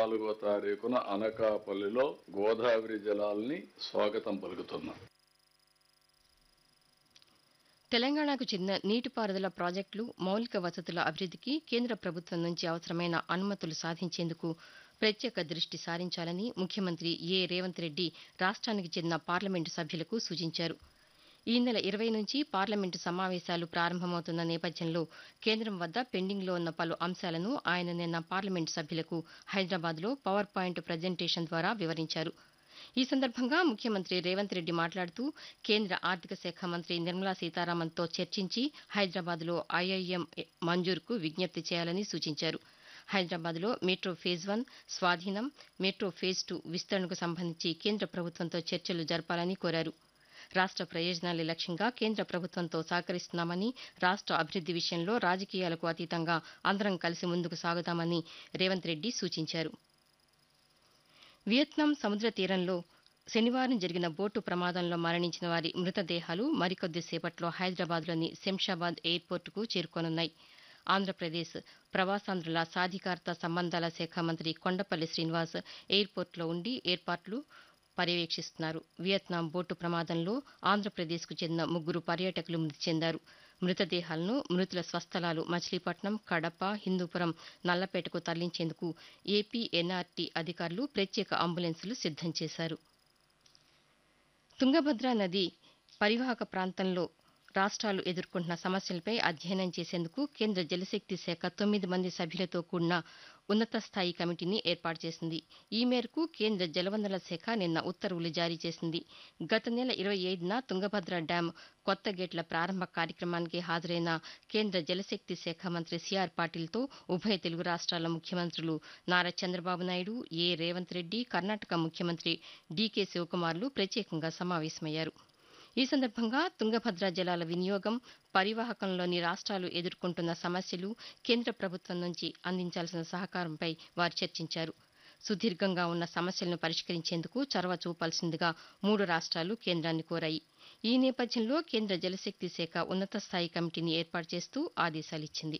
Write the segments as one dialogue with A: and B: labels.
A: నాలుగో తారీఖున అనకాపల్లిలో గోదావరి జలాల్ని స్వాగతం పలుకుతున్నాం
B: తెలంగాణకు చెందిన నీటిపారుదల ప్రాజెక్టులు మౌలిక వసతుల అభివృద్ధికి కేంద్ర ప్రభుత్వం నుంచి అవసరమైన అనుమతులు సాధించేందుకు ప్రత్యేక దృష్టి సారించాలని ముఖ్యమంత్రి ఏ రేవంత్ రెడ్డి రాష్ట్రానికి చెందిన పార్లమెంటు సభ్యులకు సూచించారు ఈ నెల ఇరవై నుంచి పార్లమెంటు సమావేశాలు ప్రారంభమవుతున్న నేపథ్యంలో కేంద్రం వద్ద పెండింగ్లో ఉన్న పలు అంశాలను ఆయన నిన్న పార్లమెంటు సభ్యులకు హైదరాబాద్లో పవర్ పాయింట్ ప్రజెంటేషన్ ద్వారా వివరించారు ఈ సందర్భంగా ముఖ్యమంత్రి రేవంత్ రెడ్డి మాట్లాడుతూ కేంద్ర ఆర్థిక శాఖ మంత్రి నిర్మలా సీతారామన్తో చర్చించి హైదరాబాద్లో ఐఐఎం మంజూరుకు విజ్ఞప్తి చేయాలని సూచించారు హైదరాబాద్లో మెట్రో ఫేజ్ వన్ స్వాధీనం మెట్రో ఫేజ్ టూ విస్తరణకు సంబంధించి కేంద్ర ప్రభుత్వంతో చర్చలు జరపాలని కోరారు రాష్ట్ర ప్రయోజనాలే లక్ష్యంగా కేంద్ర ప్రభుత్వంతో సహకరిస్తున్నామని రాష్ట్ర అభివృద్ది విషయంలో రాజకీయాలకు అతీతంగా అందరం కలిసి ముందుకు సాగుతామని రేవంత్ రెడ్డి సూచించారు వియత్నాం సముద్ర తీరంలో శనివారం జరిగిన బోటు ప్రమాదంలో మరణించిన వారి మృతదేహాలు మరికొద్ది సేపట్లో హైదరాబాద్లోని శంషాబాద్ ఎయిర్పోర్టుకు చేరుకోనున్నాయి ఆంధ్రప్రదేశ్ ప్రవాసాంధ్రుల సాధికారత సంబంధాల శాఖ మంత్రి కొండపల్లి శ్రీనివాస్ ఎయిర్పోర్టులో ఉండి ఏర్పాట్లు పర్యవేక్షిస్తున్నారు వియత్నాం బోటు ప్రమాదంలో ఆంధ్రప్రదేశ్కు చెందిన ముగ్గురు పర్యాటకులు మృతి చెందారు మృతదేహాలను మృతుల స్వస్థలాలు మచిలీపట్నం కడప హిందూపురం నల్లపేటకు తరలించేందుకు ఏపీ ఎన్ఆర్టీ అధికారులు ప్రత్యేక అంబులెన్సులు సిద్దం చేశారు తుంగభద్ర నది పరివాహక ప్రాంతంలో రాష్ట్రాలు ఎదుర్కొంటున్న సమస్యలపై అధ్యయనం చేసేందుకు కేంద్ర జలశక్తి శాఖ తొమ్మిది మంది సభ్యులతో కూడిన ఉన్నత స్థాయి కమిటీని ఏర్పాటు చేసింది ఈ మేరకు కేంద్ర జలవనరుల శాఖ నిన్న ఉత్తర్వులు జారీ చేసింది గత నెల ఇరవై ఐదున తుంగభద్ర డ్యాం కొత్త గేట్ల ప్రారంభ కార్యక్రమానికి హాజరైన కేంద్ర జలశక్తి శాఖ మంత్రి సిఆర్ పాటిల్తో ఉభయ తెలుగు రాష్ట్రాల ముఖ్యమంత్రులు నారా చంద్రబాబు నాయుడు ఏ రేవంత్ రెడ్డి కర్ణాటక ముఖ్యమంత్రి డీకే శివకుమార్లు ప్రత్యేకంగా సమావేశమయ్యారు ఈ సందర్భంగా తుంగభద్ర జలాల వినియోగం పరివాహకంలోని రాష్ట్రాలు ఎదుర్కొంటున్న సమస్యలు కేంద్ర ప్రభుత్వం నుంచి అందించాల్సిన సహకారంపై వారు చర్చించారు సుదీర్ఘంగా ఉన్న సమస్యలను పరిష్కరించేందుకు చొరవ చూపాల్సిందిగా మూడు రాష్ట్రాలు కేంద్రాన్ని కోరాయి ఈ నేపథ్యంలో కేంద్ర జలశక్తి శాఖ ఉన్నత స్థాయి కమిటీని ఏర్పాటు చేస్తూ ఆదేశాలిచ్చింది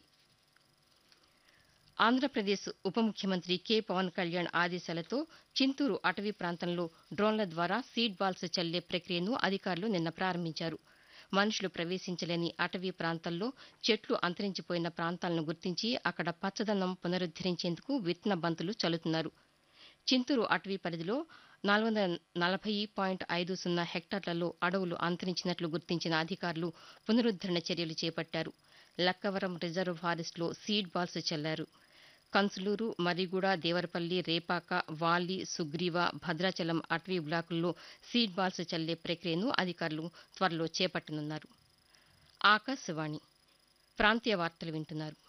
B: ఆంధ్రప్రదేశ్ ఉప ముఖ్యమంత్రి కె పవన్ కళ్యాణ్ ఆదేశాలతో చింతూరు అటవీ ప్రాంతంలో డ్రోన్ల ద్వారా సీడ్ బాల్స్ చల్లే ప్రక్రియను అధికారులు నిన్న ప్రారంభించారు మనుషులు ప్రవేశించలేని అటవీ ప్రాంతాల్లో చెట్లు అంతరించిపోయిన ప్రాంతాలను గుర్తించి అక్కడ పచ్చదనం పునరుద్దరించేందుకు విత్తన బంతులు చల్లుతున్నారు చింతూరు అటవీ పరిధిలో నాలుగు వందల నలభై పాయింట్ ఐదు సున్నా హెక్టార్లలో అడవులు అంతరించినట్లు గుర్తించిన అధికారులు పునరుద్దరణ చర్యలు చేపట్టారు లక్కవరం రిజర్వ్ ఫారెస్ట్లో సీడ్ బాల్స్ చల్లారు కంసులూరు మరిగూడ దేవరపల్లి రేపాక వాలి సుగ్రీవ భద్రాచలం అటవీ బ్లాకుల్లో సీడ్ బాల్స్ చల్లే ప్రక్రియను అధికారులు త్వరలో చేపట్టనున్నారు ఆకాశవాణి ప్రాంతీయ వార్తలు వింటున్నారు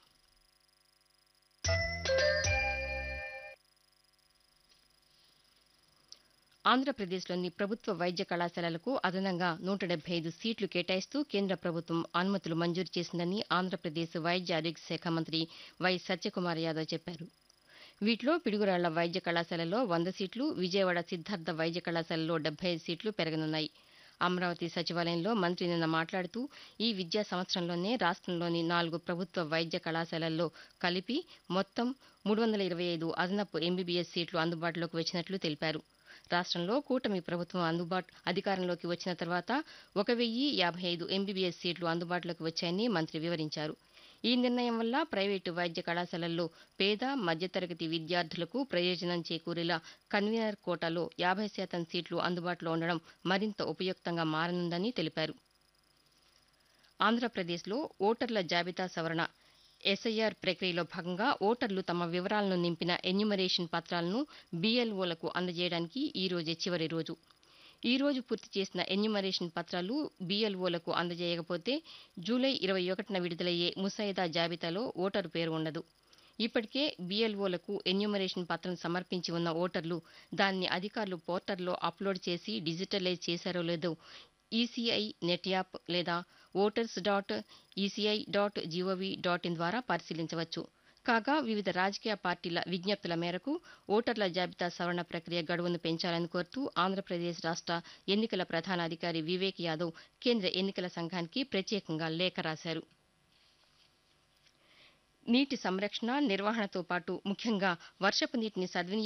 B: ఆంధ్రప్రదేశ్లోని ప్రభుత్వ వైద్య కళాశాలలకు అదనంగా నూట డెబ్బై ఐదు సీట్లు కేటాయిస్తూ కేంద్ర ప్రభుత్వం అనుమతులు మంజూరు చేసిందని ఆంధ్రప్రదేశ్ వైద్య ఆరోగ్య శాఖ మంత్రి వై సత్యకుమార్ యాదవ్ చెప్పారు వీటిలో పిడుగురాళ్ల వైద్య కళాశాలలో వంద సీట్లు విజయవాడ సిద్ధార్థ వైద్య కళాశాలలో డెబ్బై ఐదు సీట్లు పెరగనున్నాయి అమరావతి సచివాలయంలో మంత్రి నిన్న మాట్లాడుతూ ఈ విద్యా సంవత్సరంలోనే రాష్ట్రంలోని నాలుగు ప్రభుత్వ వైద్య కళాశాలల్లో కలిపి మొత్తం మూడు వందల ఇరవై ఐదు అదనపు ఎంబీబీఎస్ సీట్లు అందుబాటులోకి వచ్చినట్లు తెలిపారు రాష్ట్రంలో కూటమి ప్రభుత్వం అందుబాటు అధికారంలోకి వచ్చిన తర్వాత ఒక వెయ్యి యాభై ఐదు ఎంబీబీఎస్ సీట్లు అందుబాటులోకి వచ్చాయని మంత్రి వివరించారు ఈ నిర్ణయం వల్ల ప్రైవేటు వైద్య కళాశాలల్లో పేద మధ్యతరగతి విద్యార్థులకు ప్రయోజనం చేకూరేలా కన్వీనర్ కోటాలో యాభై శాతం సీట్లు అందుబాటులో ఉండడం మరింత ఉపయుక్తంగా మారనుందని తెలిపారు ఆంధ్రప్రదేశ్లో ఓటర్ల జాబితా సవరణ ఎస్ఐఆర్ ప్రక్రియలో భాగంగా ఓటర్లు తమ వివరాలను నింపిన ఎన్యుమరేషన్ పత్రాలను బీఎల్ఓలకు అందజేయడానికి ఈ రోజే చివరి రోజు ఈ రోజు పూర్తి చేసిన ఎన్యుమరేషన్ పత్రాలు బీఎల్ఓలకు అందజేయకపోతే జూలై ఇరవై ఒకటిన విడుదలయ్యే ముసాయిదా జాబితాలో ఓటరు పేరు ఉండదు ఇప్పటికే బీఎల్ఓలకు ఎన్యుమరేషన్ పత్రం సమర్పించి ఉన్న ఓటర్లు దాన్ని అధికారులు పోర్టల్లో అప్లోడ్ చేసి డిజిటలైజ్ చేశారో లేదో ఈసీఐ నెట్ యాప్ లేదా voters dot ECI dot GOV dot in ద్వారా పరిశీలించవచ్చు కాగా వివిధ రాజకీయ పార్టీల విజ్ఞప్తుల మేరకు ఓటర్ల జాబితా సవరణ ప్రక్రియ గడువును పెంచాలని కోరుతూ ఆంధ్రప్రదేశ్ రాష్ట్ర ఎన్నికల ప్రధానాధికారి వివేక్ యాదవ్ కేంద్ర ఎన్నికల సంఘానికి ప్రత్యేకంగా లేఖ రాశారు నీటి సంరక్షణ నిర్వహణతో పాటు ముఖ్యంగా వర్షపు నీటిని సద్వినియోగం